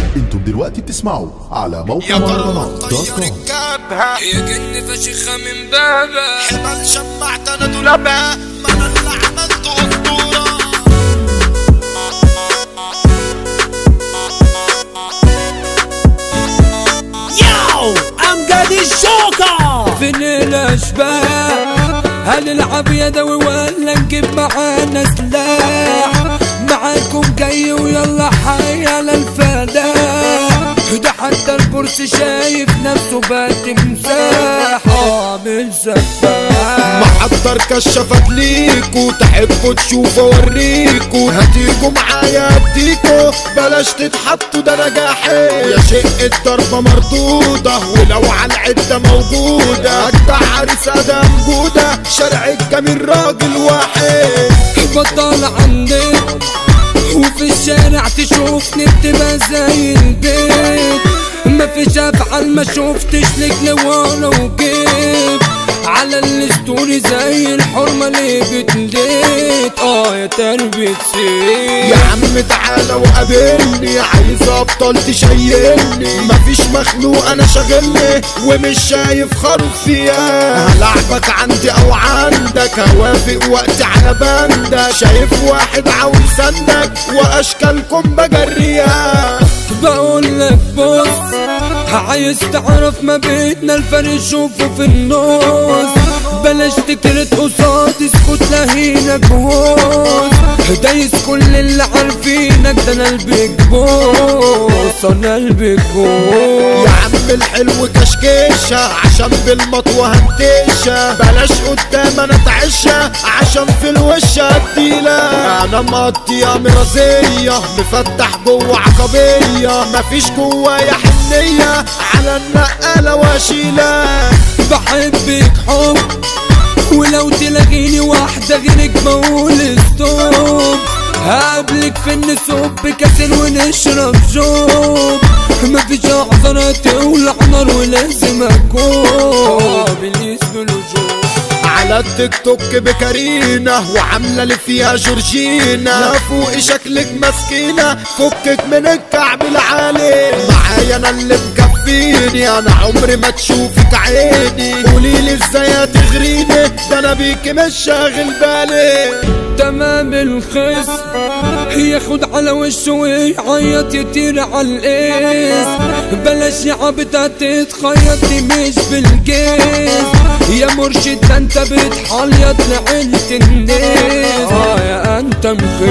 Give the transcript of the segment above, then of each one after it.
انتم دلوقتي بتسمعوا على موقع يا ترى مهرجانات دوت طير كوم الجبهة هي جن فشخة من بابها حمل شمعت انا دولابها ما انا اللي عملته اسطورة ياو امجد الجوكر فين الاشباح هنلعب يدوي ولا نجيب معانا سلاح معاكم جاي ويلا حي على الفلاح ده حتى البورس شايف نفسه بقى تمساح عامل سفاح محضر كشفت ليكو تحبوا تشوفوا اوريكو هتيجوا معايا اديكو بلاش تتحطوا ده نجاحي يا شق الضربة مردودة ولو على العدة موجودة اجدع عريس ادم جودة شارع الجميل راجل واحد بطل عندك وفي الشارع تشوفني بتبقى زي البيت مفيش افعال ما شفتش لك لورا وجيب على الستوري زي الحرمة اللي بتليت اه يا تربية يا سيف عم تعالى وقابلني عايز ابطال تشيلني مفيش مخلوق انا شاغلني ومش شايف خروف فيها هلعبك عندي او عندك هوافق وقتي على بندك شايف واحد عاوز سندك واشكالكم بجريها بقول لك بص عايز تعرف ما بيتنا الفرق شوفه في النص بلاش تكرت قصاد اسكت لهينك بوس دايس كل اللي عارفينك ده انا البيج بوس انا البيج بوس يا عم الحلو كشكيشة عشان بالمطوة هنتشة بلاش قدام انا تعشة عشان في الوش هديلة انا مقضية مرازية مفتح جوه عقبية مفيش جوايا حنية على النقالة واشيلة بحبك حب ولو تلاقيني واحدة غيرك بقول ستوب هقابلك في النسوب بكاسين ونشرب جوب مفيش احزانة تولع نار ولازم اكون بالنسبة لجوب على التيك توك بكارينا وعاملة اللي فيها جورجينا لا فوق شكلك مسكينة فكك من الكعب العالي معايا انا اللي مكفيني انا عمري ما تشوفك عيني قوليلي ازاي هتغريني ده انا بيكي مش شاغل بالي تمام الخس ياخد على وشه ويعيط يطير على القيس بلاش يا عبدة تتخيط دي مش بالجيز يا مرشد ده انت بتحليط لعيلة الناس اه يا انت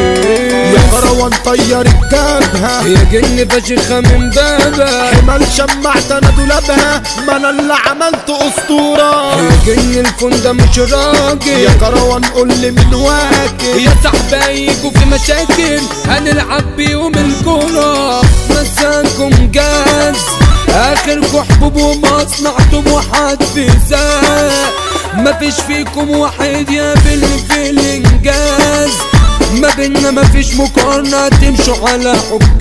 مخيس يا كروان طير الجبهة يا جن فشخة من بابها حمال شمعت انا دولابها ما انا اللي عملت اسطورة يا جن الفون ده مش راجل يا كروان قول لي من واكل يا صاحبي يجوا في مشاكل هنلعب بيهم الكورة مساكم جاز اخركم حبوب ومصنعتم وحد في زاق مفيش فيكم واحد يقبل في الانجاز ما بينا مفيش مقارنة تمشوا على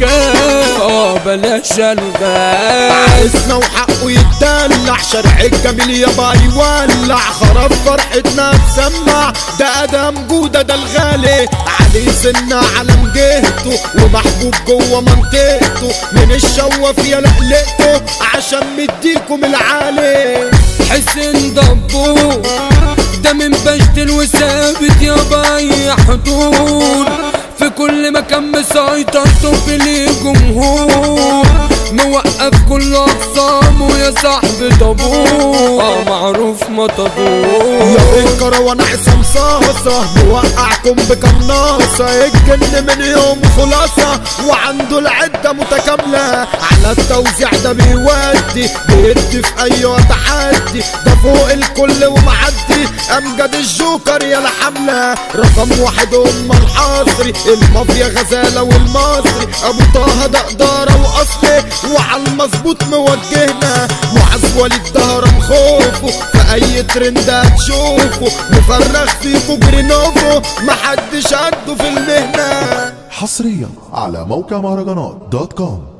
حكام اه بلاش الغاز عايزنا وحقه يتدلع شرع الجميل يابا يولع خراب فرحتنا تسمع ده ادم جودة ده الغالي عليه سنة علم جهته ومحبوب جوه منطقته من الشوف يا لقلقته عشان مديكم العالي حسين دبور ده من بشتل وثابت يا باي حضور في كل مكان مسيطر طب ليه جمهور موقف كل اقسامه يا صاحبي طابور اه معروف مطابور يا الكروان عصام صاصة موقعكم بقناصة الجن من يوم خلاصة وعنده العدة متكاملة على التوزيع ده بيودي بيدي في أي تحدي ده فوق الكل ومعدي أمجد الجوكر يا الحملة رقم واحد أم الحصري المافيا غزالة والمصري أبو طه ده إدارة وأصلي وعلى المظبوط موجهنا معز وليد ظهر مخوفه في أي ترند هتشوفه مفرغ فيكو جرينوفو محدش قده في المهنة حصريا على موقع مهرجانات دوت كوم